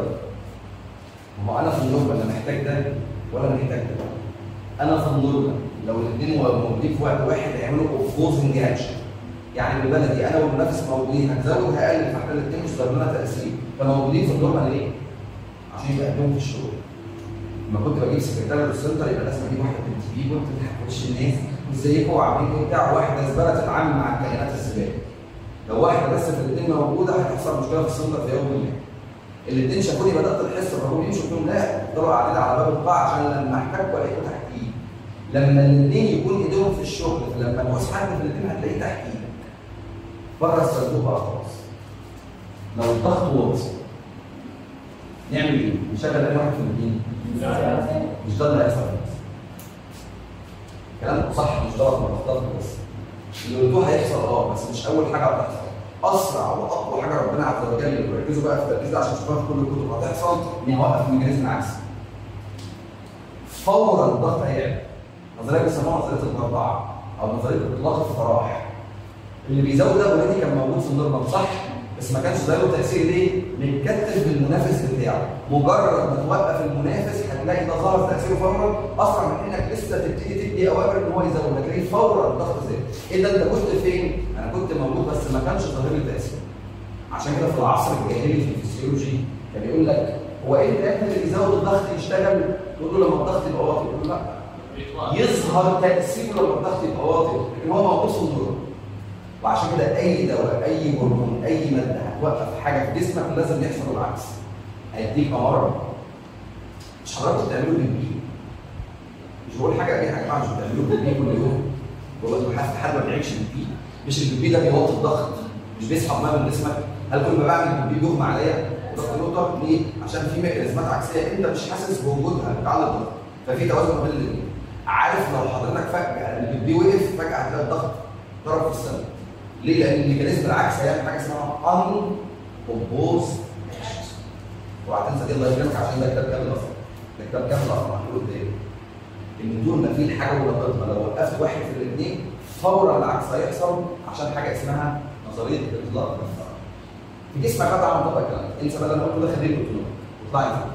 ما هو انا في النورمال لا محتاج ده ولا محتاج ده انا في النورمال لو الاثنين موجودين في وقت واحد هيعملوا اوبوزنج اكشن يعني بالبلدي انا والمنافس موجودين هتزود هقلل فاحنا الاثنين مش ضرب لنا تاثير فموجودين في النورمال ليه؟ عشان يبقى في الشغل لما كنت بجيب سكرتير السنتر يبقى لازم اجيب واحده بنت بيجي وتفتح في وش الناس ازيكم وعاملين ايه بتاع واحده زباله تتعامل مع الكائنات الزباله لو واحده بس في الاثنين موجوده هتحصل مشكله في السنتر في يوم ما الاثنين شافوني بدات الحصه فهم يمشوا قلت لهم لا افضلوا قاعدين على باب القاعه عشان لما احتاجكم الاقيكم تحتيه لما الاثنين يكون ايديهم في الشغل فلما تعوز حد في الاثنين هتلاقيه تحت ايدك بره الصندوق بقى خلاص لو الضغط واطي نعمل ايه؟ نشغل اي واحد في الاثنين مش ده اللي هيحصل كلامكم صح مش ده مخطط بس اللي قلتوه هيحصل اه بس مش اول حاجه هتحصل اسرع واقوى حاجه ربنا عز وجل وركزوا بقى في التركيز ده عشان تشوفوها في كل الكتب هتحصل ان اوقف الميكانيزم العكسي فورا الضغط هيعلى نظريه بيسموها نظريه المربعه او نظريه اطلاق الفراح اللي بيزود ده اوريدي كان موجود في النورمال صح بس ما كانش له تاثير ليه؟ متكتف بالمنافس بتاعه مجرد ما توقف المنافس هتلاقي ده ظهر تاثيره فورا اسرع من انك لسه تبتدي تدي اوامر ان هو يزود هتلاقيه فورا الضغط زاد ايه ده انت كنت فين؟ انا كنت موجود بس ما كانش ظاهر لي تاثير عشان كده في العصر الجاهلي في الفسيولوجي كان يقول لك هو ايه ده اللي بيزود الضغط يشتغل؟ تقول له لما الضغط يبقى واطي يقول له لا يظهر تاثيره لما الضغط يبقى واطي لكن هو موجود في النور وعشان كده اي دواء اي هرمون اي ماده هتوقف حاجه في جسمك لازم يحصل العكس هيديك امراض مش حضرتك بتعملوا بالبي مش بقول حاجه اي حاجه مش بتعملوا بالبي كل يوم والله حد حد ما بيعيش بالبي مش البي ده بيوطي الضغط مش بيسحب ميه من جسمك هل كل ما بعمل بالبي بيغمى عليا ضغط نقطه ليه؟ عشان في ميكانيزمات عكسيه انت مش حاسس بوجودها بتعلي الضغط ففي توازن بين الاثنين عارف لو حضرتك فجاه البي وقف فجاه هتلاقي الضغط ضرب في السماء ليه؟ لان الميكانيزم العكس هيعمل حاجه اسمها ان اوبوز اوعى تنسى دي الله يكرمك عشان ده كتاب كامل اصلا ده كتاب كامل اصلا محلول قدامي ان دون ما في الحاجه ونقطتها لو وقفت واحد في الاثنين فورا العكس هيحصل عشان حاجه اسمها نظريه الاطلاق في جسمك قطع من طبق الكلام انسى بقى اللي انا قلته ده خليه قلت واطلعي فوق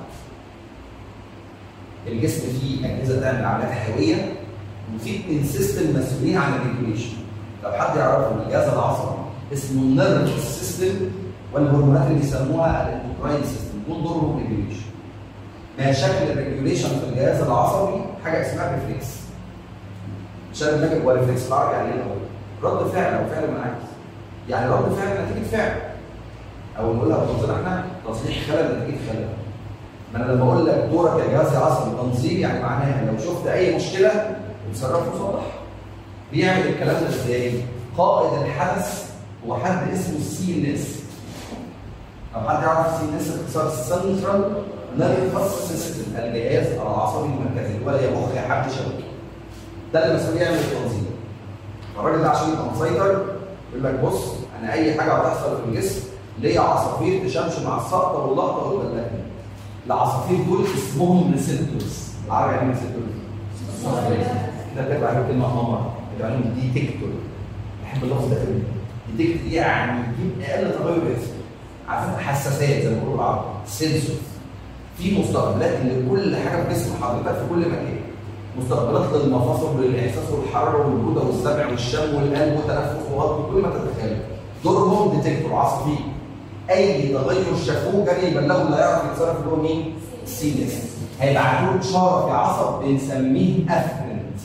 الجسم فيه اجهزه تعمل عمليات حيويه وفي اثنين سيستم مسؤولين عن الريجوليشن لو حد يعرفه الجهاز العصبي اسمه النيرفس سيستم والهرمونات اللي بيسموها الاندوكراين سيستم دول دورهم ريجوليشن ما شكل الريجوليشن في الجهاز العصبي حاجه اسمها ريفلكس مش انا دماغي هو ريفلكس بالعربي يعني ايه رد فعل او فعل منعكس يعني رد فعل نتيجه فعل او نقولها بتنظيم احنا تصليح خلل نتيجه خلل ما انا لما اقول لك دورك يا جهاز عصبي تنظيم يعني معناها لو شفت اي مشكله اتصرف وصلح بيعمل الكلام ده ازاي؟ قائد الحدث هو حد اسمه السي ان اس لو حد يعرف السي ان اس اختصار سنترال نيرفس سيستم الجهاز العصبي المركزي اللي هو يا مخ يا حبل شبكي ده اللي مسؤول يعمل التنظيم الراجل ده عشان يبقى مسيطر يقول لك بص انا اي حاجه هتحصل في الجسم ليا عصافير تشمش مع السقطه واللقطه وتبلغني العصافير دول اسمهم ريسبتورز عارف يعني ايه ريسبتورز؟ كده بتبقى عليهم كلمه قمر بتبقى عليهم ديتكتور بحب اللفظ ده قوي ديتكت يعني يجيب اقل تغير يحصل عارف حساسات زي ما بيقولوا بالعربي سنسور في مستقبلات لكل حاجه في جسم حضرتك في كل مكان مستقبلات للمفاصل وللاحساس والحراره والجوده والسمع والشم والقلب وتنفس وغض كل ما تتخيل دورهم ديتكتور عصبي اي تغير شافوه جري يبلغوا اللي هيعرف يتصرف اللي هو مين؟ السي اس هيبعتوا له اشاره في عصب بنسميه افرنت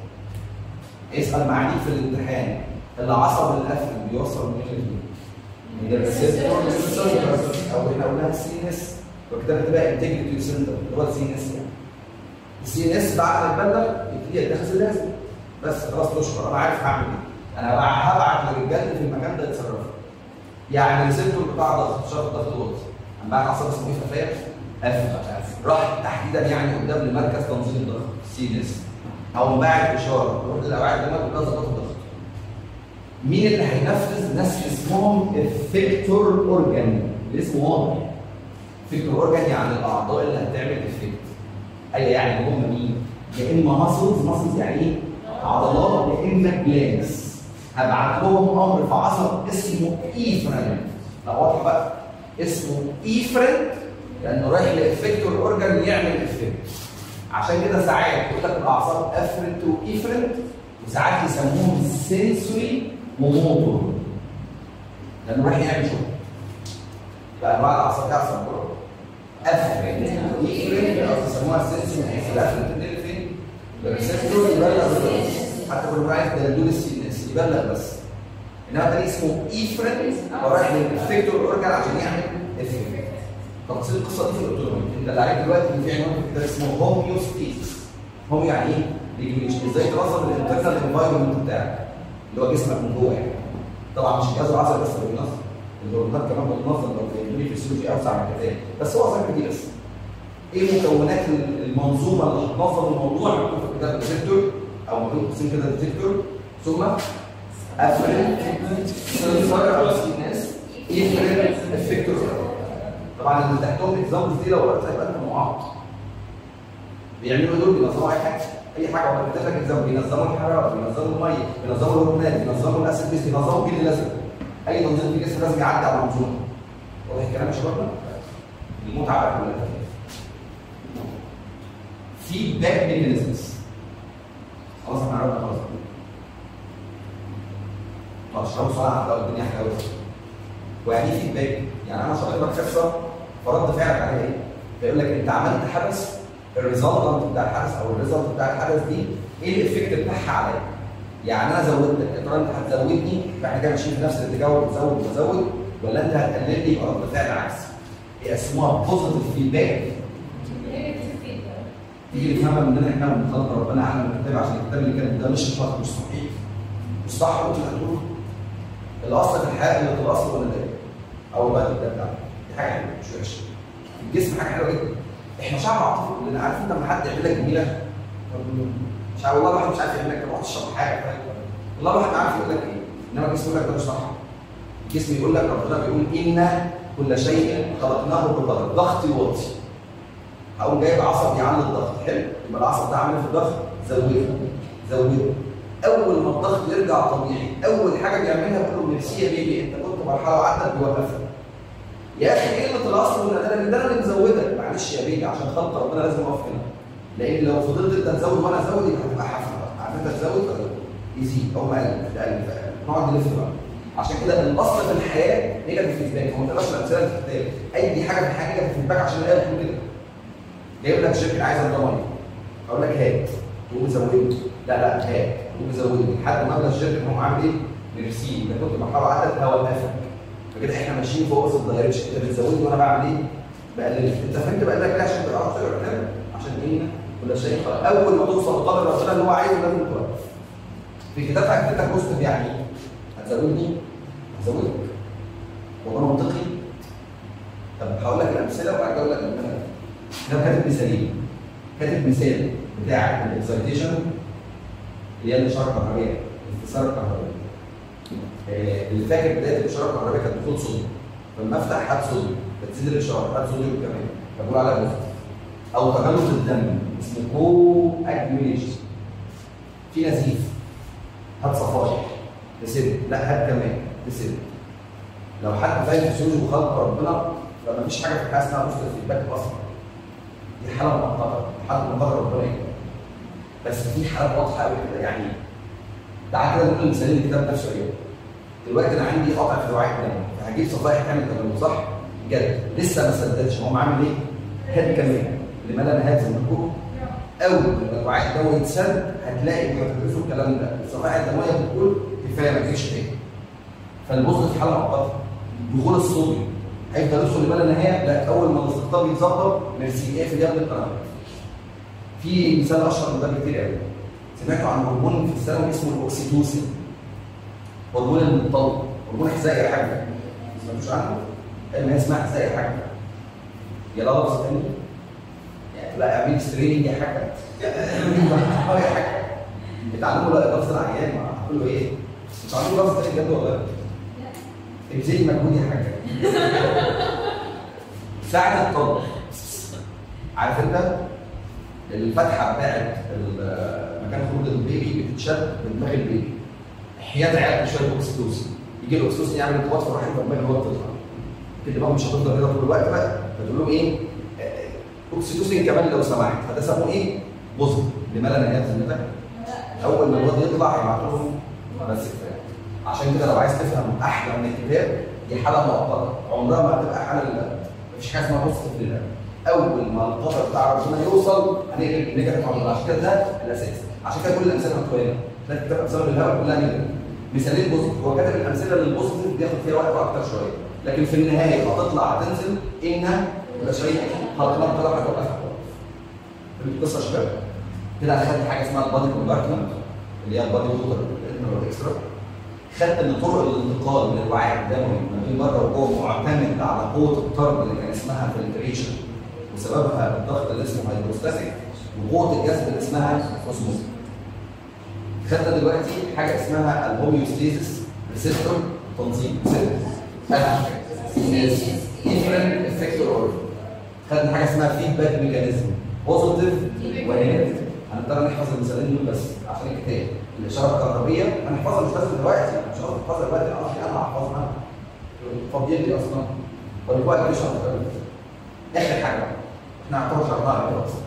اسال معانيه في الامتحان العصب الافرنت بيوصل من الاثنين من الريسبتور للسنتر او احنا قلنا السي اس وكده بتبقى انتجريتي سنتر اللي هو السي اس يعني السي ان اس بعد ما يبلغ يبتدي يتخذ اللازم بس خلاص تشكر انا عارف هعمل ايه انا هبعت لرجالتي في المكان ده يتصرفوا يعني الريسبتور بتاع ضغط شرط ضغط الوقت اما عصب اسمه ايه ففاهم اف راح تحديدا يعني قدام لمركز تنظيم الضغط سي ان اس او باعت اشاره يروح للاوعيه الدماغ يقول لها ظبط الضغط مين اللي هينفذ ناس اسمهم افكتور اورجان الاسم واضح افكتور اورجان يعني الاعضاء اللي هتعمل افكت اي يعني هم مين يا اما ماسلز ماسلز يعني ايه عضلات يا اما جلانس هبعت لهم امر في عصب اسمه ايفرنت لا واضح بقى اسمه ايفرنت لانه رايح لافكتور اورجان يعمل افكت عشان كده ساعات يقول لك الاعصاب افرنت وايفرنت وساعات يسموهم سنسوري وموتور لانه رايح يعمل شغل بقى انواع الاعصاب دي اعصاب كلها افرنت وايفرنت او يسموها سنسوري الافرنت دي اللي فين؟ الريسبتور يبلغ حتى كل عايز ده دول السي اس يبلغ بس انما ده اسمه ايفرنت ورايح للافكتور اورجان عشان يعمل افكت تفاصيل القصه دي في الاوتونومي انت اللي عليك دلوقتي ان في عنوان في الكتاب اسمه هوميوستيس هوميو يعني ايه؟ ريجوليشن ازاي تنظم الانترنال انفايرمنت بتاعك اللي هو جسمك من جوه يعني طبعا مش الجهاز العصبي بس اللي بينظم الهرمونات كمان بتنظم لو في فيسيولوجي اوسع من كده بس هو ظاهر دي بس ايه مكونات المنظومه اللي هتنظم الموضوع مكتوب في الكتاب ديتكتور او مكتوب قسم كده ديتكتور ثم افرنت سنسر او سينس ايفرنت افكتور طبعا اللي تحتهم اكزامبلز دي لو قريتها يبقى انت معاق بيعملوا دول بينظموا اي حاجه اي حاجه هو كاتب لك اكزامبل بينظموا الحراره بينظموا الميه بينظموا الهرمونات بينظموا الاسيد بيس بينظموا كل لازم اي تنظيم في الجسم لازم يعدي على منظومه واضح الكلام يا شباب المتعه بقى كلها فيدباك ميكانيزمز خلاص احنا عرفنا خلاص طب اشربوا بسرعه لو الدنيا حلوه ويعني ايه فيدباك؟ يعني انا شرحت لك قصه فرد فعلك عليها ايه؟ فيقول لك انت عملت حدث الريزلت بتاع الحدث او الريزلت بتاع الحدث دي ايه الايفكت بتاعها عليا؟ يعني انا زودتك يا ترى انت هتزودني فاحنا كده ماشيين في نفس الاتجاه وبتزود وبزود ولا انت هتقللني يبقى رد فعل عكسي؟ هي اسمها بوزيتيف فيدباك تيجي نفهمها مننا احنا من خلق ربنا اعلم الكتاب عشان الكتاب اللي كان ده مش صح مش صحيح مش صح قلت هتقول الاصل في الحياه اللي في الاصل ولا ده او بقى ده بتاعنا دي حاجه حلوه مش وحشه الجسم حاجه حلوه جدا احنا شعب عاطفي كلنا عارف انت لما حد يعمل لك جميله مش عارف والله الواحد مش عارف يعمل لك روح تشرب حاجه فاهم والله الواحد عارف يقول لك ايه انما الجسم يقول لك ده مش صح الجسم يقول لك ربنا بيقول ان كل شيء خلقناه بقدر ضغط يوطي هقوم جايب عصب يعلي الضغط حلو يبقى العصب ده عامل في الضغط زوده زوده اول ما الضغط يرجع طبيعي اول حاجه بيعملها بيقول له ميرسي يا بيبي انت كنت مرحله وعدت بيوقفك يا اخي كلمه الاصل والندالة ده انا اللي مزودك معلش يا بيبي عشان خلق ربنا لازم اقف هنا لان لو فضلت انت تزود وانا ازود يبقى هتبقى حفله بقى عارف انت تزود فزود يزيد او ما قل قل نقعد نلف بقى عشان كده الاصل في الحياه نيجاتيف فيدباك هو ما تقراش الامثله اللي في الكتاب اي حاجه في الحياه نيجاتيف فيدباك عشان الايه بتقول كده جايب لك شركه عايزه الضمان اقول لك هات تقوم مزودني لا لا هات تقوم مزودني لحد ما ابدا الشركه هم عامل ايه؟ ميرسي ده كنت مرحله عدد هوقفك فكده احنا ماشيين فوق وسط الدايركشن انت بتزودني وانا بعمل ايه؟ بقلل انت فهمت بقلل ليه عشان تبقى عارف تقرا كتاب عشان ايه ولا شيء اول ما توصل لقدر ربنا اللي هو عايزه لازم توقف في كتاب هكتب لك بوست يعني ايه؟ هتزودني هزودك وده منطقي طب هقول لك الامثله وبعد كده اقول لك الامثله ده كاتب مثالين كاتب مثال بتاع الاكسايتيشن اللي هي الاشاره الكهربائيه الاستثاره الكهربائيه آه، اللي فاكر بدايه الاشاره الكهربائيه كانت دخول صوديوم فلما افتح هات صوديوم بتزيد الاشاره هات صوديوم كمان فبقول عليها بوست او تجلط الدم اسمه كو اكيوليشن في نزيف هات صفائح تسد لا هات كمان تسد لو حد فاهم فسيولوجي وخلق ربنا فما فيش حاجه في الحياه اسمها بوست فيدباك اصلا دي حاله مؤقته حاله من قدر ربنا يكرمك. بس في حالات واضحه قوي كده يعني تعال كده نقول مثالين الكتاب نفسه ايه دلوقتي انا عندي قطع في وعي الدم فهجيب صفائح تعمل تجلط صح؟ جد لسه ما سددش هو عامل ايه؟ هات كمان لماذا انا هات زي ما بقول اول ما الوعاء الدموي يتسد هتلاقي بيدرسوا الكلام ده الصفائح الدمويه بتقول كفايه ما تجيش تاني فالبوصله في حاله مؤقته دخول الصوديوم هيفضل يدخل لما لا نهايه لا اول ما الاستقطاب يتظبط ميرسي ايه في اليد القناه في مثال اشهر من ده بكتير قوي سمعتوا عن هرمون في الثانوي اسمه الاوكسيتوسين هرمون المنطلق هرمون حسائي يا حاجه ما سمعتوش عنه؟ ما هي اسمها حسائي يا حاجه يا لفظ تاني يعني لا اعملي ستريننج يا حاجه اه يا حاجه اتعلموا لا لفظ العيان ما هقول له ايه؟ مش عارفين لفظ تاني بجد والله ابذلي مجهود يا حاجه ساعة الطلق عارف انت الفتحة بتاعت ال- مكان خروج البيبي بتتشد من دماغ البيبي حياد عيال شوية اوكسيتوسين يجي الاوكسيتوسين يعمل انقباض في الرحم فالدماغ اللي هو بتطلع كده بقى مش هتفضل كده طول الوقت بقى فتقول لهم ايه آه، اوكسيتوسين كمان لو سمحت فده سموه ايه؟ بوزن لما لا نهاية ذمتك اول ما الواد يطلع هيبعت لهم بس كفايه عشان كده لو عايز تفهم احلى من الكتاب دي حاله مؤقته عمرها ما هتبقى حاله لله مفيش حاجه اسمها بوزيتيف لله اول ما القدر بتاع ربنا يوصل هنقلب نيجاتيف على الله عشان كده ده الاساس عشان كده كل الامثله مكتوبه هنا ده كتاب امثله بالهواء كلها نيجاتيف مثالين بوزيتيف هو كاتب الامثله للبوزيتيف بياخد فيها وقت اكتر شويه لكن في النهايه هتطلع هتنزل ان ولا شيء هتطلع طلع هتوقف فهمت القصه يا شباب كده انا خدت حاجه اسمها البادي كومبارتمنت اللي هي البادي ووتر والانتر والاكسترا خدت ان طرق الانتقال من الوعاء الدموي ما بين بره وجوه معتمد على قوه الطرد اللي كان اسمها فلتريشن وسببها الضغط اللي اسمه هيدروستاتيك وقوه الجذب اللي اسمها اوسموس خدنا دلوقتي حاجه اسمها الهوميوستيزيس ريسبتور تنظيم انفرنت افكتور خدنا حاجه اسمها فيدباك ميكانيزم بوزيتيف ونيجاتيف هنضطر نحفظ المثالين دول بس عشان الكتاب الاشاره الكهربيه هنحفظها مش بس دلوقتي مش هقدر احفظها دلوقتي انا قصدي انا هحفظها فاضيين لي اصلا ولكن مش هقدر اخر حاجه احنا هنعتبر شرحناها كده اصلا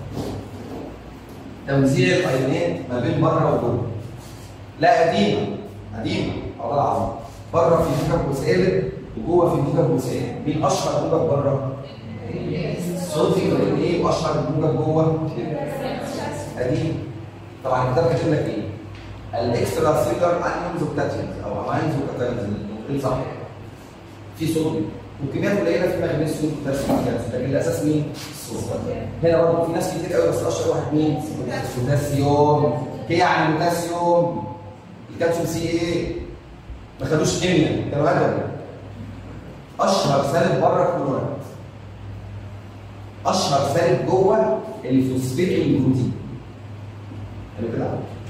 توزيع الايونات ما بين بره وجوه لا قديمه قديمه والله العظيم بره في موجب وسالب وجوه في موجب وسالب مين اشهر موجب بره؟ صوتي ولا ايه واشهر موجب جوه؟ قديم طبعا الكتاب كاتب لك ايه؟ الاكسترا سيلر انيونز وكاتيونز او امينز وكاتيونز الاثنين صح في صوديوم وكميات قليله في مغنيسيوم وبوتاسيوم وكالسيوم لكن الاساس مين؟ الصوديوم هنا برضه في ناس كتير قوي بس اشهر واحد مين؟ بوتاسيوم ايه يعني بوتاسيوم؟ الكالسيوم سي ايه؟ ما خدوش كيمياء كانوا ادبي اشهر سالب بره الكلورات اشهر سالب جوه الفوسفيت البروتين حلو كده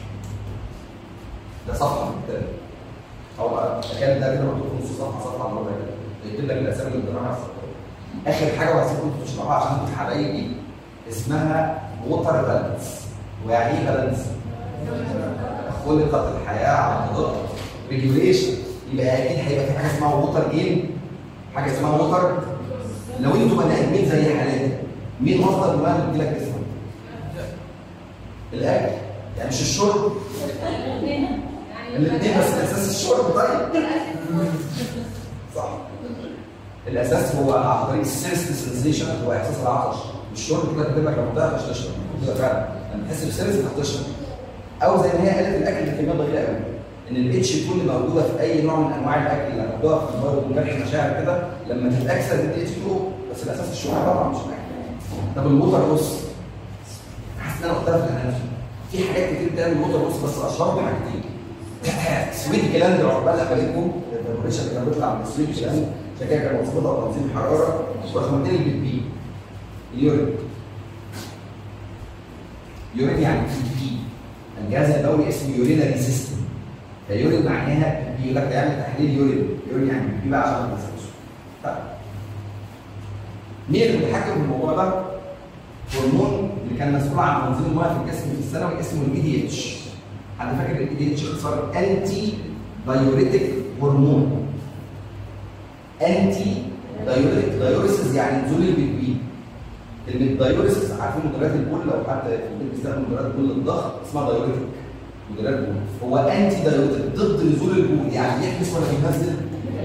ده صفحه من الكتاب او كان ده كده مكتوب في نص صفحه صفحه الا ربع كده يكتب لك الاسامي اللي بنراها على السطر اخر حاجه وهسيبكم تشرحوها عشان انتوا حبايبي اسمها ووتر بالانس ويعني ايه بالانس؟ خلقت الحياه على قدرة ريجوليشن يبقى اكيد هيبقى في حاجه اسمها ووتر جيم حاجه اسمها ووتر لو انتوا بني ادمين زي حالاتي مين مصدر الماء اللي بيجيلك جسمك؟ الاكل يعني مش الشرب الاثنين بس الاساس الشرب طيب صح الاساس هو عن طريق السيرست سنسيشن هو احساس العطش الشرب كده كاتب لك لما تعطش تشرب كده فعلا لما تحس بسيرست هتشرب او زي ما هي قالت الاكل بكميه ضئيله قوي ان الاتش 2 اللي موجوده في اي نوع من انواع الاكل اللي موجوده في البر والجرح المشاعر كده لما تتاكسد الاتش 2 بس الاساس الشوكه طبعا مش معاك طب الوتر بص حاسس ان انا قلتها في الانالوجي في حاجات كتير بتعمل الوتر بص بس اشهرهم حاجتين سويت كلاندر عقبال اخليكم الفيبريشن كان بيطلع من السويت كلاندر عشان كده كان مظبوطه تنظيم حراره ورقمتين البي بي اليورين يورين يعني بي بي الجهاز الدوري اسمه يورينري سيستم فيورين معناها بيقول لك تعمل تحليل يورين يورين يعني بي بقى عشان ما تنساش طيب مين اللي بيتحكم في الموضوع ده؟ هرمون اللي كان مسؤول عن تنظيم الميه في الجسم في الثانوي اسمه الاي دي اتش حد فاكر الاي دي اتش اختصار انتي دايوريتك هرمون انتي دايوريتك دايوريسيس يعني نزول البيبي الدايوريسيس عارفين مدرات البول لو حد في البيت بيستخدم مدرات البول للضغط اسمها دايوريتك مدرات البول هو انتي دايوريتك ضد نزول البول يعني يحبس ولا بينزل؟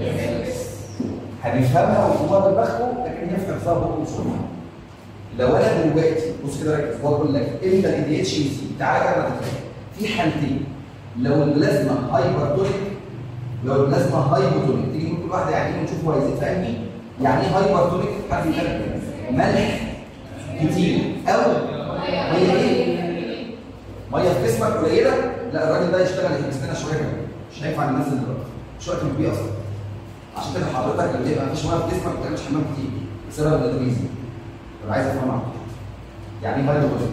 هنفهمها وهو دماغه لكن هي في حفظها بقى وصولها لو انا دلوقتي بص كده ركز هو بيقول لك امتى الاي دي اتش يزيد تعالى كده نتخيل في حالتين لو البلازما هايبرتونيك لو البلازما هايبوتونيك تيجي نقول كل واحده يعني ايه ونشوف هو هيزيد في انهي يعني ايه هايبرتونيك حد يفهم ملح كتير او ميه ايه؟ ميه في جسمك قليله لا الراجل ده يشتغل يحبس لنا شويه كمان مش هينفع ننزل دلوقتي مش وقت كبير اصلا عشان كده حضرتك لما يبقى مفيش ميه في جسمك ما تعملش حمام كتير بسبب الادريزي طب عايز افهم اكتر يعني ايه هايبوتونيك؟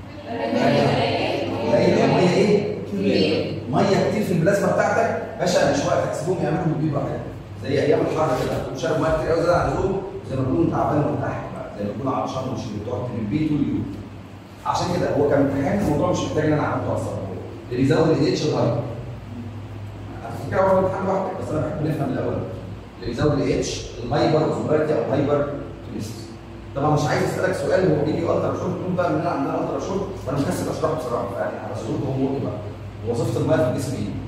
قليل ميه ايه؟ ميه كتير في البلازما بتاعتك باشا مش وقتك سيبهم يعملوا بيبي براحتهم زي ايام الحر كده تكون شارب ميه كتير قوي زي عن اللزوم زي ما تكون تعبان ومرتاح زي ما تكون عطشان ومش بتقعد في البيت طول اليوم عشان كده هو كان امتحان الموضوع مش محتاج ان انا عملته اصلا اللي يزود الاي اتش الهايبر على فكره هو امتحان لوحدك بس انا بحب نفهم الاول اللي يزود الاي اتش الهايبر اوزمولاريتي او هايبر تونيستس طبعا مش عايز اسالك سؤال هو بيجي الترا شورت تقول بقى ان انا عندنا الترا شورت وانا مكسل اشرحه بصراحه يعني على صوت هو ممكن بقى وظيفه الميه في الجسم ايه؟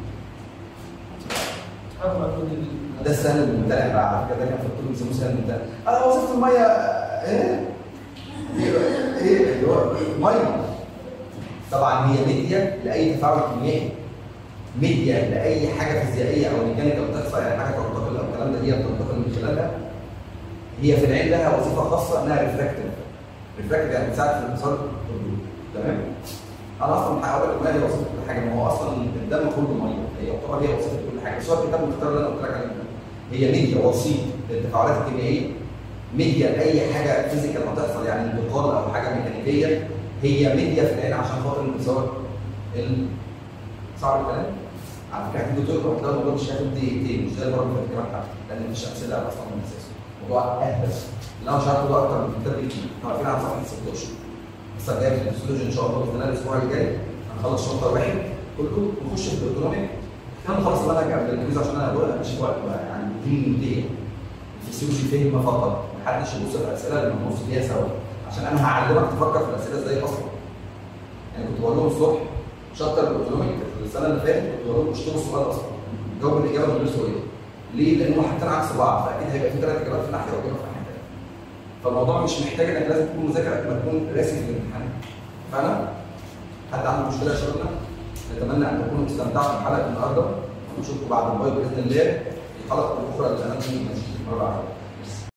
ده السهل الممتنع بقى على فكره ده كان في الطب بيسموه سهل الممتنع انا وظيفه الميه ايه؟ ايه؟ ايه؟ اللي هو ميه طبعا هي ميديا لاي تفاعل كيميائي ميديا لاي حاجه فيزيائيه او ميكانيكا بتحصل يعني حاجه تنتقل او الكلام ده هي بتنتقل من خلالها هي في العين لها وظيفه خاصه انها ريفراكتيف ريفراكتيف يعني بتساعد في انتصار الضوء تمام انا اصلا هقول لك ما هي وظيفه كل حاجه ما هو اصلا الدم كله ميه هي يعتبر هي وظيفه كل حاجه بس هو الكتاب المختار اللي انا قلت لك عليه هي ميديا وسيط للتفاعلات الكيميائيه ميديا لاي حاجه فيزيكال هتحصل يعني انتقال او حاجه ميكانيكيه هي ميديا في العين عشان خاطر انتصار ال صعب الكلام على فكره هتيجي تقرا ده الموضوع مش هياخد دقيقتين مش زي المره اللي فاتت كمان لان مفيش امثله اصلا من الاساس موضوع اهبل اللي انا شرحته ده اكتر من كتاب كتير احنا عارفين على صفحه 16 بس الجاي في الفسيولوجي ان شاء الله باذن الله الاسبوع اللي جاي هنخلص شابتر واحد كله نخش في الاوتونوميك احنا نخلص المنهج قبل الانجليزي عشان انا بقول مش وقت بقى يعني دي منتهيه الفسيولوجي فهم فقط محدش يبص في الاسئله اللي بنبص فيها سوا عشان انا هعلمك تفكر في الاسئله ازاي اصلا يعني كنت بقول لهم الصبح شابتر الاوتونوميك السنه اللي فاتت كنت بقول لهم اشتروا السؤال اصلا جاوب الاجابه من غير سؤال ليه؟ لان هم حاطين عكس بعض فاكيد هيبقى في ثلاث اجابات في ناحيه واجابه في ناحيه ثانيه. فالموضوع مش محتاج انك لازم تكون مذاكر قد ما تكون راسي في الامتحان. فانا حد عنده مشكله يا شبابنا؟ نتمنى ان تكونوا استمتعتوا بحلقه النهارده ونشوفكم بعد الموبايل باذن الله في حلقه اخرى للامانه مره